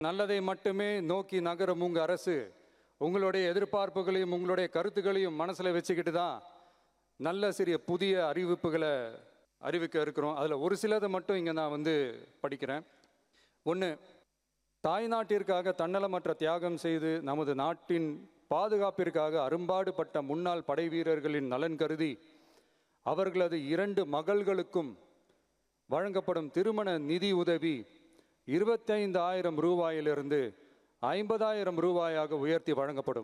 நல்லதை மட்டுமே நோக்கி நகரும் உங்கள் அரசு உங்களுடைய எதிர்பார்ப்புகளையும் உங்களுடைய கருத்துக்களையும் மனசில் வச்சுக்கிட்டு தான் நல்ல சிறிய புதிய அறிவிப்புகளை அறிவிக்க இருக்கிறோம் அதில் ஒரு சிலதை மட்டும் இங்கே நான் வந்து படிக்கிறேன் ஒன்று தாய்நாட்டிற்காக தன்னலமற்ற தியாகம் செய்து நமது நாட்டின் பாதுகாப்பிற்காக அரும்பாடுபட்ட முன்னாள் படை வீரர்களின் நலன் கருதி அவர்களது இரண்டு மகள்களுக்கும் வழங்கப்படும் திருமண நிதி உதவி இருபத்தைந்து ஆயிரம் ரூபாயிலிருந்து ஐம்பதாயிரம் ரூபாயாக உயர்த்தி வழங்கப்படும்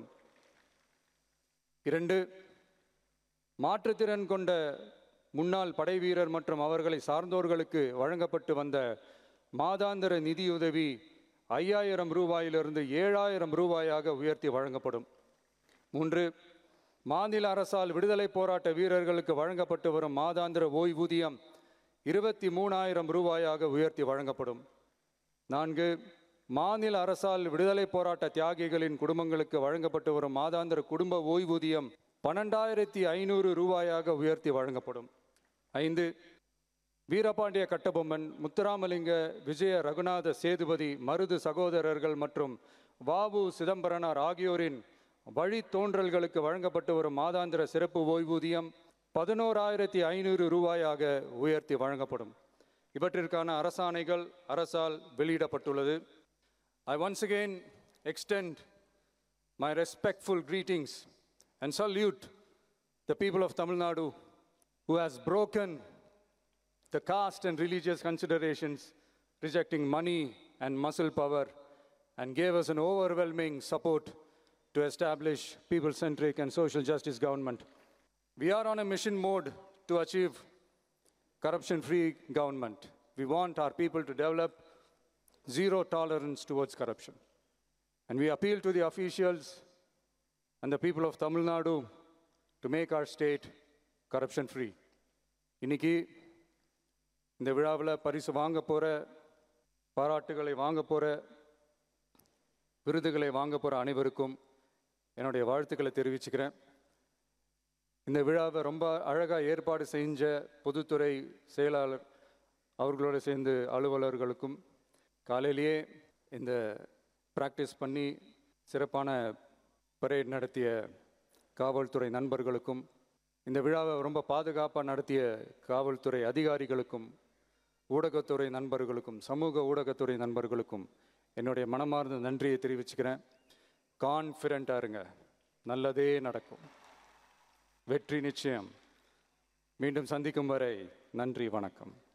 இரண்டு மாற்றுத்திறன் கொண்ட முன்னாள் படைவீரர் மற்றும் அவர்களை சார்ந்தோர்களுக்கு வழங்கப்பட்டு வந்த மாதாந்திர நிதியுதவி ஐயாயிரம் ரூபாயிலிருந்து ஏழாயிரம் ரூபாயாக உயர்த்தி வழங்கப்படும் மூன்று மாநில அரசால் விடுதலை போராட்ட வீரர்களுக்கு வழங்கப்பட்டு வரும் மாதாந்திர ஓய்வூதியம் இருபத்தி மூணாயிரம் ரூபாயாக உயர்த்தி வழங்கப்படும் நான்கு மாநில அரசால் விடுதலை போராட்ட தியாகிகளின் குடும்பங்களுக்கு வழங்கப்பட்டு வரும் மாதாந்திர குடும்ப ஓய்வூதியம் பன்னெண்டாயிரத்தி ஐநூறு ரூபாயாக உயர்த்தி வழங்கப்படும் ஐந்து வீரபாண்டிய கட்டபொம்மன் முத்துராமலிங்க விஜய ரகுநாத சேதுபதி மருது சகோதரர்கள் மற்றும் வாவு சிதம்பரனார் ஆகியோரின் வழித்தோன்றல்களுக்கு வழங்கப்பட்டு வரும் மாதாந்திர சிறப்பு ஓய்வூதியம் பதினோராயிரத்தி ஐநூறு ரூபாயாக உயர்த்தி வழங்கப்படும் இவற்றிற்கான அரசாணைகள் அரசால் வெளியிடப்பட்டுள்ளது ஐ once again extend my respectful greetings and salute the people of Tamil Nadu who has broken the caste and religious considerations, rejecting money and muscle power, and gave us an overwhelming support to establish people-centric and social justice government. We are on a mission mode to achieve corruption-free government. We want our people to develop zero tolerance towards corruption. And we appeal to the officials and the people of Tamil Nadu to make our state corruption-free. இன்னைக்கு இந்த விழாவில் பரிசு வாங்க போகிற பாராட்டுகளை வாங்க போகிற விருதுகளை வாங்க போகிற அனைவருக்கும் என்னுடைய வாழ்த்துக்களை தெரிவிச்சுக்கிறேன் இந்த விழாவை ரொம்ப அழகாக ஏற்பாடு செஞ்ச பொதுத்துறை செயலாளர் அவர்களோடு சேர்ந்து அலுவலர்களுக்கும் காலையிலேயே இந்த ப்ராக்டிஸ் பண்ணி சிறப்பான பரேட் நடத்திய காவல்துறை நண்பர்களுக்கும் இந்த விழாவை ரொம்ப பாதுகாப்பாக நடத்திய காவல்துறை அதிகாரிகளுக்கும் ஊடகத்துறை நண்பர்களுக்கும் சமூக ஊடகத்துறை நண்பர்களுக்கும் என்னுடைய மனமார்ந்த நன்றியை தெரிவிச்சுக்கிறேன் கான்ஃபிடண்ட்டாக இருங்க நல்லதே நடக்கும் வெற்றி நிச்சயம் மீண்டும் சந்திக்கும் வரை நன்றி வணக்கம்